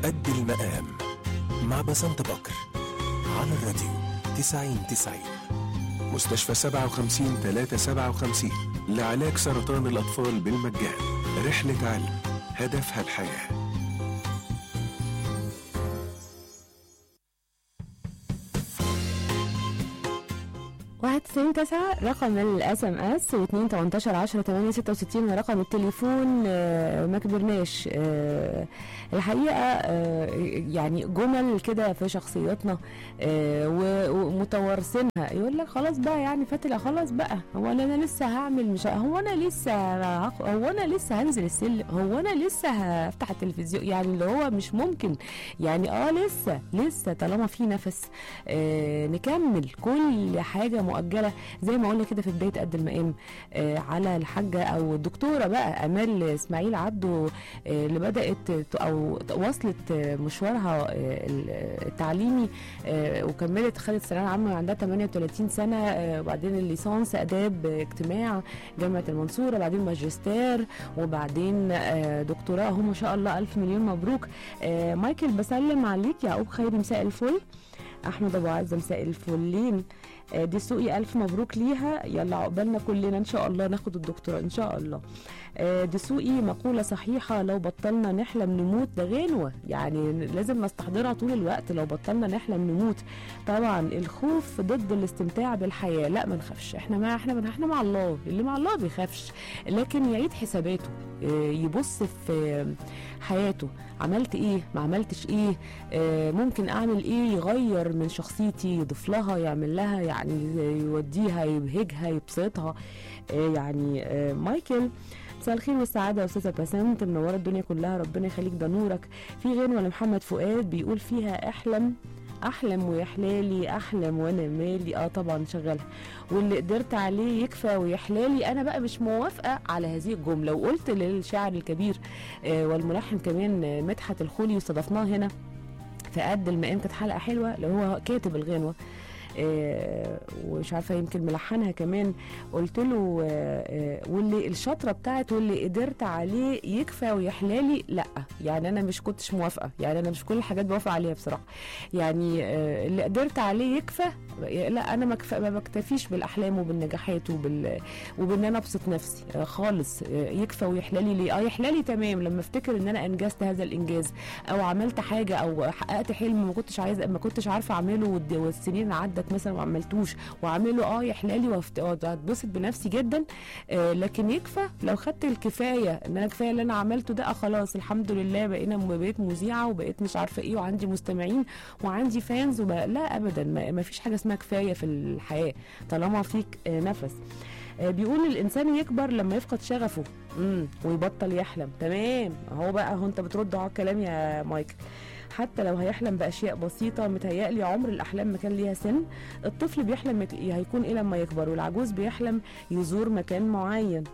قد المقام مع بسنت بكر على الراديو 90 90 مستشفى 57 357 لعلاج سرطان الأطفال بالمجان رحلة علم هدفها الحياه واحد تسعين تسعة رقم الاس ام اس واتنين تمنتاشر عشرة تمانية ستة وستين رقم التليفون آه، ما كبرناش آه، الحقيقة آه، يعني جمل كده في شخصياتنا آه، و- ومتوارثينها يقول لك خلاص بقى يعني فاتلة خلاص بقى هو انا أنا لسه هعمل مش هو انا لسه هخ- هو انا لسه هنزل السلم هو انا لسه هفتح التلفزيون يعني اللي هو مش ممكن يعني اه لسه لسه طالما في نفس آه نكمل كل حاجه مؤجله زي ما قلنا كده في بدايه قد المقام آه على الحاجه او الدكتوره بقى امال اسماعيل عبده آه اللي بدات ت- او وصلت آه، مشوارها آه، التعليمي آه وكملت خدت ثانويه عامه عندها 38 سنه آه وبعدين الليسانس اداب اجتماع جامعه المنصوره بعدين ماجستير وبعدين آه دكتوراه اهو ما شاء الله الف مليون مبروك آه مايكل بسلم عليك يعقوب خيري مساء الفل احمد ابو عزه مساء الفلين آه، دي سوقي الف مبروك ليها يلا عقبالنا كلنا ان شاء الله ناخد الدكتوراه ان شاء الله آه، دي سوقي مقوله صحيحه لو بطلنا نحلم نموت ده غنوه يعني لازم نستحضرها طول الوقت لو بطلنا نحلم نموت طبعا الخوف ضد الاستمتاع بالحياه لا ما نخافش احنا مع احنا احنا مع الله اللي مع الله بيخافش لكن يعيد حساباته آه، يبص في حياته عملت ايه ما عملتش ايه آه، ممكن اعمل ايه يغير من شخصيتي يضيف لها يعمل لها يعني يوديها يبهجها يبسطها آه، يعني آه، مايكل مساء الخير والسعادة يا أستاذة بسنت منورة الدنيا كلها ربنا يخليك ده نورك في غنوة لمحمد فؤاد بيقول فيها احلم احلم ويحلالي احلم وانا مالي اه طبعا شغالها واللي قدرت عليه يكفى ويحلالي انا بقى مش موافقه على هذه الجمله وقلت للشاعر الكبير آه والملحن كمان آه، مدحت الخولي واستضفناه هنا في قد المقام كانت حلقه حلوه اللي هو كاتب الغنوه آه، ومش عارفه يمكن ملحنها كمان قلت له آه، آه، واللي الشطره بتاعت واللي قدرت عليه يكفى ويحلالي لا يعني انا مش كنتش موافقه يعني انا مش كل الحاجات بوافق عليها بصراحه يعني آه، اللي قدرت عليه يكفى لا انا ما كف- ما بكتفيش بالاحلام وبالنجاحات وبال وبان انا ابسط نفسي آه، خالص آه، يكفى ويحلالي ليه اه يحلالي تمام لما افتكر ان انا انجزت هذا الانجاز او عملت حاجه او حققت حلم ما كنتش عايزه ما كنتش عارفه اعمله والد- والسنين عدت مثلا ما عملتوش واعمله اه يحلالي وأفت- واتبسط بنفسي جدا آه لكن يكفى لو خدت الكفايه ان انا كفايه اللي انا عملته ده آه خلاص الحمد لله بقينا بقيت مذيعه وبقيت مش عارفه ايه وعندي مستمعين وعندي فانز وب... لا ابدا ما, ما فيش حاجه اسمها كفايه في الحياه طالما فيك آه نفس آه، بيقول الانسان يكبر لما يفقد شغفه امم ويبطل يحلم تمام اهو بقى اهو انت بترد على الكلام يا مايكل حتى لو هيحلم باشياء بسيطه متهيألي عمر الاحلام ما كان ليها سن الطفل بيحلم يك- هيكون ايه لما يكبر والعجوز بيحلم يزور مكان معين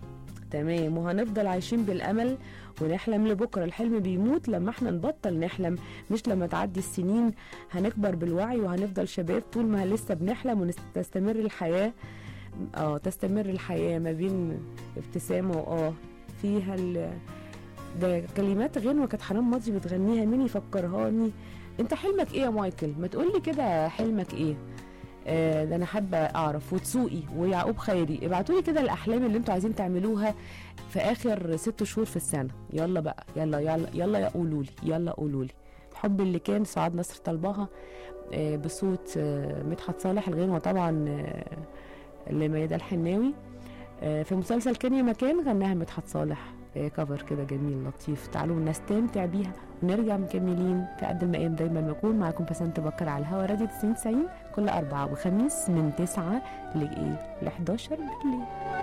تمام وهنفضل عايشين بالامل ونحلم لبكره الحلم بيموت لما احنا نبطل نحلم مش لما تعدي السنين هنكبر بالوعي وهنفضل شباب طول ما لسه بنحلم وتستمر الحياه اه تستمر الحياه ما بين ابتسامه واه فيها ال... ده كلمات غنوه كانت حنان ماضي بتغنيها مين يفكرهاني انت حلمك ايه يا مايكل ما تقولي كده حلمك ايه آه ده انا حابه اعرف وتسوقي ويعقوب خيري ابعتوا لي كده الاحلام اللي انتوا عايزين تعملوها في اخر ست شهور في السنه يلا بقى يلا يلا يلا يا قولوا لي يلا قولوا لي الحب اللي كان سعاد نصر طلبها آه بصوت آه مدحت صالح الغنوه طبعا آه لميادة الحناوي آه في مسلسل كان يا مكان غناها مدحت صالح آه كفر كده جميل لطيف تعالوا نستمتع بيها ونرجع مكملين في قد المقام دايما بكون معاكم بسنت بكر على الهوا راديو 90 90 كل أربعة وخميس من 9 ل 11 بالليل